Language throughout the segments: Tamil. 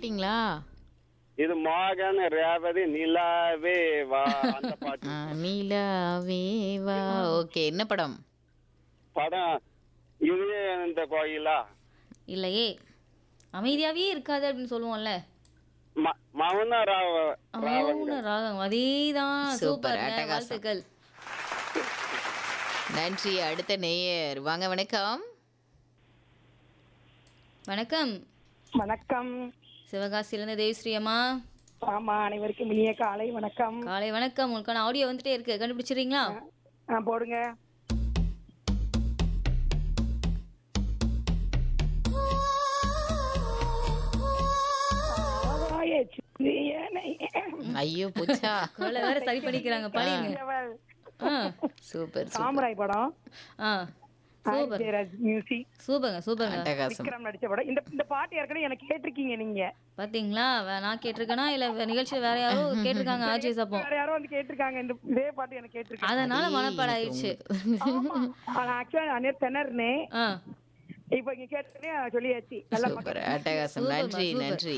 பாடிட்டீங்களா இது மோகன் ரேவதி நிலாவே வா அந்த பாட்டு ஆ, நீலாவே வா ஓகே என்ன படம் படம் இது இந்த கோயிலா இல்லையே அமைதியாவே இருக்காது அப்படின்னு சொல்லுவோம்ல ம- மௌன ராவ மௌன ராகம் அதேதான் சூப்பர், சூப்பர் அட்டகாசம். வாழ்த்துக்கள் நன்றி அடுத்த நேயர் வாங்க வணக்கம் வணக்கம் வணக்கம் சிவகாசியிலிருந்து தேவஸ்ரீ அம்மா ஆமா அனைவருக்கும் இனிய காலை வணக்கம் காலை வணக்கம் உங்களுக்கான ஆடியோ வந்துட்டே இருக்கு கண்டுபிடிச்சிடுறீங்களா ஆ, போடுங்க ஆகாய சிறியனை ஐயோ புச்சா குரலை வேற சரி பண்ணிக்கிறாங்க படிங்க இவள். ஆ சூப்பர் சூப்பர் சாமுராய் படம் ஆ சூப்பர் ஜெயராஜ் மியூசிக் சூப்பருங்க சூப்பருங்க அட்டகாசம் விக்ரம் நடிச்ச படம் இந்த இந்த பாட்டு ஏற்கனவே எனக்கு கேட்டிருக்கீங்க நீங்க பாத்தீங்களா வே- நான் கேட்டிருக்கேனா இல்ல வே- நிகழ்ச்சியில வேற யாரோ கேட்டிருக்காங்க ஆர்ஜே சப்போ வேற யாரோ வந்து கேட்டிருக்காங்க இந்த இதே பாட்டு எனக்கு கேட்டிருக்காங்க அதனால மனப்பாடம் ஆயிடுச்சு ஆனா ஆக்சுவலா நான் நேத்து திணறினேன் ஆ இப்ப இங்க கேட்டனே சொல்லியாச்சு நல்லா சூப்பர் அட்டகாசம் சூப்பர்மா, நன்றி சூப்பர். நன்றி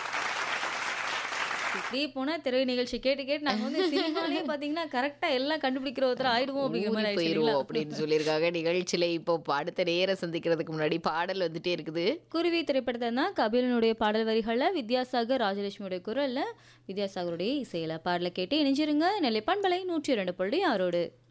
இப்படி போனா திரை நிகழ்ச்சி கேட்டு கேட்டு நாங்க வந்து சினிமாலே பாத்தீங்கன்னா கரெக்டா எல்லாம் கண்டுபிடிக்கிற ஒருத்தர் ஆயிடுவோம் அப்படிங்கிற ஊறி மாதிரி ஆயிடுச்சு போயிருவோம் இல்லைங்களா? அப்படின்னு சொல்லியிருக்காங்க நிகழ்ச்சியில இப்போ அடுத்த நேரம் சந்திக்கிறதுக்கு முன்னாடி பாடல் வந்துட்டே இருக்குது குருவி திரைப்படத்தை தான் கபிலனுடைய பாடல் வரிகளில் வித்யாசாகர் ராஜலட்சுமியுடைய குரல்ல வித்யாசாகருடைய இசையில பாடலை கேட்டு இணைஞ்சிருங்க நெல்லை பண்பலை நூற்றி இரண்டு புள்ளி ஆறோடு